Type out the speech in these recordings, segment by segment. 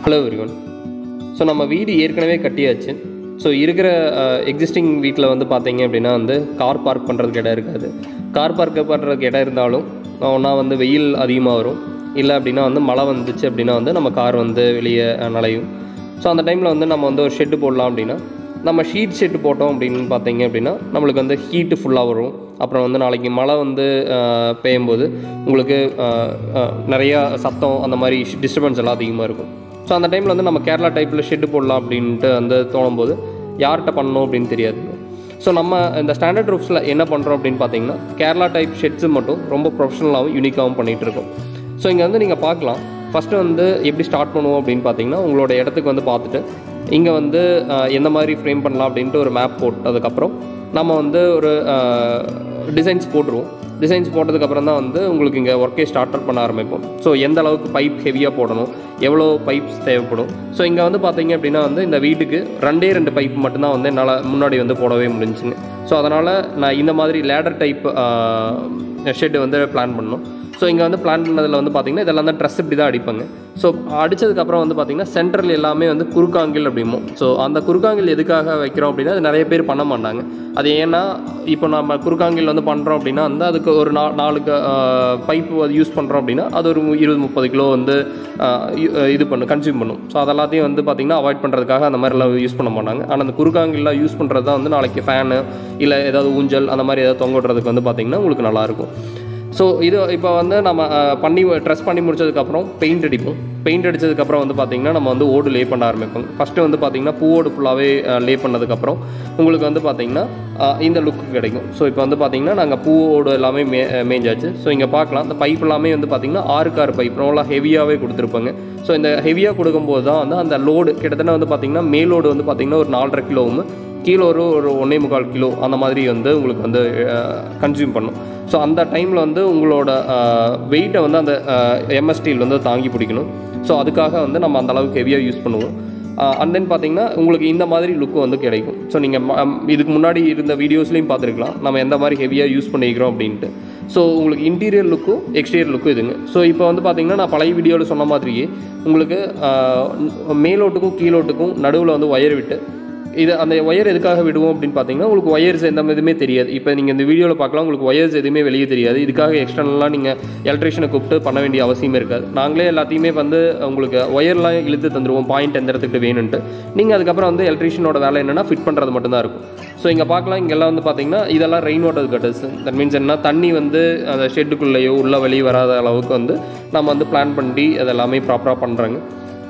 hello everyone so நம்ம வீடு ஏற்கனவே கட்டியாச்சு ஸோ இருக்கிற எக்ஸிஸ்டிங் வீட்டில் வந்து பார்த்தீங்க அப்படின்னா வந்து கார் பார்க் பண்ணுறதுக்கு இடம் இருக்காது கார் பார்க் பண்ணுறதுக்கு இடம் இருந்தாலும் ஒன்றா வந்து வெயில் அதிகமாக வரும் இல்லை அப்படின்னா வந்து மழை வந்துச்சு அப்படின்னா வந்து நம்ம கார் வந்து வெளியே அஹ், நனையும் ஸோ அந்த டைமில் வந்து நம்ம வந்து ஒரு ஷெட்டு போடலாம் அப்படின்னா நம்ம ஷீட் ஷெட்டு போட்டோம் அப்படின்னு பார்த்தீங்க அப்படின்னா நம்மளுக்கு வந்து ஹீட்டு ஃபுல்லாக வரும் அப்புறம் வந்து நாளைக்கு மழை வந்து அஹ், பெய்யும்போது உங்களுக்கு அஹ், அஹ், நிறையா சத்தம் அந்த மாதிரி டிஸ்டர்பன்ஸ் எல்லாம் அதிகமாக இருக்கும் ஸோ அந்த டைமில் வந்து நம்ம கேரளா டைப்பில் ஷெட்டு போடலாம் அப்படின்ட்டு வந்து தோணும்போது யார்கிட்ட பண்ணணும் அப்படின்னு தெரியாது ஸோ நம்ம இந்த ஸ்டாண்டர்ட் ரூஃப்ஸில் என்ன பண்ணுறோம் அப்படின்னு பார்த்தீங்கன்னா கேரளா டைப் ஷெட்ஸு மட்டும் ரொம்ப ப்ரொஃபஷனலாகவும் யூனிக்காகவும் பண்ணிகிட்டு இருக்கோம் ஸோ இங்கே வந்து நீங்கள் பார்க்கலாம் ஃபஸ்ட்டு வந்து எப்படி ஸ்டார்ட் பண்ணுவோம் அப்படின்னு பார்த்தீங்கன்னா உங்களோட இடத்துக்கு வந்து பார்த்துட்டு இங்கே வந்து அஹ், எந்த மாதிரி ஃப்ரேம் பண்ணலாம் அப்படின்ட்டு ஒரு மேப் போட்டதுக்கப்புறம் நம்ம வந்து ஒரு டிசைன்ஸ் போட்டுருவோம் டிசைன்ஸ் போட்டதுக்கப்புறம் தான் வந்து உங்களுக்கு இங்கே ஒர்க்கே ஸ்டார்ட் பண்ண ஆரம்பிப்போம் ஸோ எந்த அளவுக்கு பைப் ஹெவியாக போடணும் எவ்வளோ பைப்ஸ் தேவைப்படும் ஸோ இங்கே வந்து பார்த்தீங்க அப்படின்னா வந்து இந்த வீட்டுக்கு ரெண்டே ரெண்டு பைப் மட்டும்தான் வந்து என்னால் முன்னாடி வந்து போடவே முடிஞ்சுங்க ஸோ அதனால் நான் இந்த மாதிரி லேடர் டைப் ஷெட்டு வந்து பிளான் பண்ணோம் ஸோ இங்கே வந்து பிளான் பண்ணதில் வந்து பார்த்தீங்கன்னா இதெல்லாம் தான் ட்ரெஸ் இப்படி தான் அடிப்பாங்க ஸோ அடித்ததுக்கப்புறம் வந்து பார்த்தீங்கன்னா சென்டரில் எல்லாமே வந்து குறுக்காங்கில் அப்படிமோ ஸோ அந்த குறுக்காங்கில் எதுக்காக வைக்கிறோம் அப்படின்னா அது நிறைய பேர் பண்ண மாட்டாங்க அது ஏன்னா இப்போ நம்ம குறுக்காங்கில் வந்து பண்ணுறோம் அப்படின்னா வந்து அதுக்கு ஒரு நா நாலுக்கு பைப்பு அது யூஸ் பண்ணுறோம் அப்படின்னா அது ஒரு இருபது முப்பது கிலோ வந்து ஆஹ், இ- இது பண்ணும் கன்சியூம் பண்ணும் ஸோ அதெல்லாத்தையும் வந்து பார்த்திங்கன்னா அவாய்ட் பண்ணுறதுக்காக அந்த மாதிரிலாம் யூஸ் பண்ண மாட்டாங்க ஆனால் அந்த குறுக்காங்கில்லாம் யூஸ் பண்ணுறது தான் வந்து நாளைக்கு ஃபேனு இல்லை ஏதாவது ஊஞ்சல் அந்த மாதிரி ஏதாவது தொங்க விடுறதுக்கு வந்து பார்த்திங்கன்னா உங்களுக்கு நல்லாயிருக்கும் ஸோ இது இப்போ வந்து நம்ம அஹ், பண்ணி ட்ரெஸ் பண்ணி முடிச்சதுக்கப்புறம் பெயிண்ட் அடிப்போம் பெயிண்ட் அடிச்சதுக்கப்புறம் வந்து பார்த்திங்கன்னா நம்ம வந்து ஓடு லே பண்ண ஆரம்பிப்போம் ஃபஸ்ட்டு வந்து பார்த்திங்கன்னா பூவோடு ஃபுல்லாகவே லே பண்ணதுக்கப்புறம் உங்களுக்கு வந்து பார்த்திங்கன்னா அஹ், இந்த லுக்கு கிடைக்கும் ஸோ இப்போ வந்து பார்த்திங்கன்னா நாங்கள் பூவோடு எல்லாமே மே மேய்ஞ்சாச்சு ஸோ இங்கே பார்க்கலாம் இந்த பைப் எல்லாமே வந்து பார்த்திங்கன்னா ஆறுக்கு ஆறு பைப் நல்லா ஹெவியாகவே கொடுத்துருப்பாங்க ஸோ இந்த ஹெவியாக கொடுக்கும்போது தான் வந்து அந்த லோடு கிட்டத்தட்ட வந்து பார்த்திங்கன்னா மேலோடு வந்து பார்த்திங்கன்னா ஒரு நாலரை கிலோவும் கீழே ஒரு ஒரு ஒன்றே முக்கால் கிலோ அந்த மாதிரி வந்து உங்களுக்கு வந்து கன்சியூம் பண்ணும் ஸோ அந்த டைமில் வந்து உங்களோட வெயிட்டை வந்து அந்த எம்எஸ் ஸ்டீல் வந்து தாங்கி பிடிக்கணும் ஸோ அதுக்காக வந்து நம்ம அந்த அளவுக்கு ஹெவியாக யூஸ் பண்ணுவோம் அண்ட் தென் பார்த்தீங்கன்னா உங்களுக்கு இந்த மாதிரி லுக்கு வந்து கிடைக்கும் ஸோ நீங்கள் இதுக்கு முன்னாடி இருந்த வீடியோஸ்லையும் பார்த்துருக்கலாம் நம்ம எந்த மாதிரி ஹெவியாக யூஸ் பண்ணிக்கிறோம் அப்படின்ட்டு ஸோ உங்களுக்கு இன்டீரியர் லுக்கும் எக்ஸ்டீரியர் லுக்கும் இதுங்க ஸோ இப்போ வந்து பார்த்தீங்கன்னா நான் பழைய வீடியோவில் சொன்ன மாதிரியே உங்களுக்கு ஆஹ், மேலோட்டுக்கும் கீழோட்டுக்கும் நடுவில் வந்து ஒயர் விட்டு இது அந்த ஒயர் எதுக்காக விடுவோம் அப்படின்னு பார்த்தீங்கன்னா உங்களுக்கு ஒயர்ஸ் எந்த எதுவுமே தெரியாது இப்போ நீங்கள் இந்த வீடியோவில் பார்க்கலாம் உங்களுக்கு ஒயர்ஸ் எதுவுமே வெளியே தெரியாது இதுக்காக எக்ஸ்டர்னலாக நீங்கள் எலக்ட்ரிஷனை கூப்பிட்டு பண்ண வேண்டிய அவசியமே இருக்காது நாங்களே எல்லாத்தையுமே வந்து உங்களுக்கு ஒயர்லாம் இழுத்து தந்துடுவோம் பாயிண்ட் எந்த இடத்துக்கு வேணும்ன்ட்டு நீங்கள் அதுக்கப்புறம் வந்து எலக்ட்ரிஷியனோட வேலை என்னென்னா ஃபிட் பண்ணுறது மட்டும்தான் இருக்கும் ஸோ இங்கே பார்க்கலாம் இங்கெல்லாம் வந்து பார்த்தீங்கன்னா இதெல்லாம் rain water gutters that means என்ன தண்ணி வந்து அந்த ஷெட்டுக்குள்ளேயோ உள்ள வெளியே வராத அளவுக்கு வந்து நம்ம வந்து பிளான் பண்ணி அதெல்லாமே ப்ராப்பராக பண்ணுறாங்க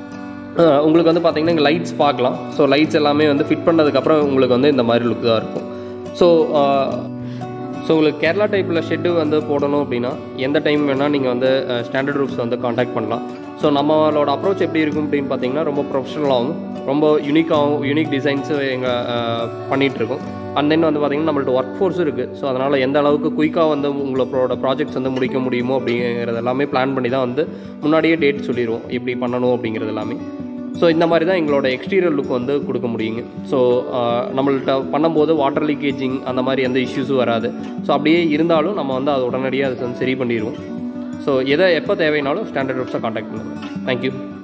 அஹ் உங்களுக்கு வந்து பார்த்தீங்கன்னா இங்கே லைட்ஸ் பார்க்கலாம் ஸோ லைட்ஸ் எல்லாமே வந்து ஃபிட் பண்ணதுக்கப்புறம் உங்களுக்கு வந்து இந்த மாதிரி லுக் தான் இருக்கும் ஸோ ஸோ உங்களுக்கு கேரளா டைப்பில் ஷெட்டு வந்து போடணும் அப்படின்னா எந்த டைம் வேணால் நீங்கள் வந்து ஸ்டாண்டர்ட் ரூப்ஸ் வந்து காண்டாக்ட் பண்ணலாம் ஸோ நம்மளோட அப்ரோச் எப்படி இருக்கும் அப்படின்னு பார்த்தீங்கன்னா ரொம்ப ப்ரொஃபஷனலாகவும் ரொம்ப யூனிக்காகவும் யூனிக் டிசைன்ஸு எங்கள் பண்ணிகிட்ருக்கோம் அண்ட் தென் வந்து பார்த்தீங்கன்னா நம்மள்ட்ட ஒர்க் ஃபோர்ஸும் இருக்குது ஸோ அதனால் எந்த அளவுக்கு குயிக்காக வந்து உங்களோட ப்ராஜெக்ட்ஸ் வந்து முடிக்க முடியுமோ அப்படிங்கிறது எல்லாமே பிளான் பண்ணி தான் வந்து முன்னாடியே டேட் சொல்லிடுவோம் இப்படி பண்ணணும் அப்படிங்கிறது எல்லாமே ஸோ இந்த மாதிரி தான் எங்களோட எக்ஸ்டீரியர் லுக் வந்து கொடுக்க முடியுங்க ஸோ நம்மள்ட்ட பண்ணும்போது வாட்டர் லீக்கேஜிங் அந்த மாதிரி எந்த இஷ்யூஸும் வராது ஸோ அப்படியே இருந்தாலும் நம்ம வந்து அதை உடனடியாக அதை வந்து சரி பண்ணிடுவோம் ஸோ எதை எப்போ தேவைனாலும் ஸ்டாண்டர்ட் ரூப்ஸை காண்டாக்ட் பண்ணுங்கள் தேங்க்யூ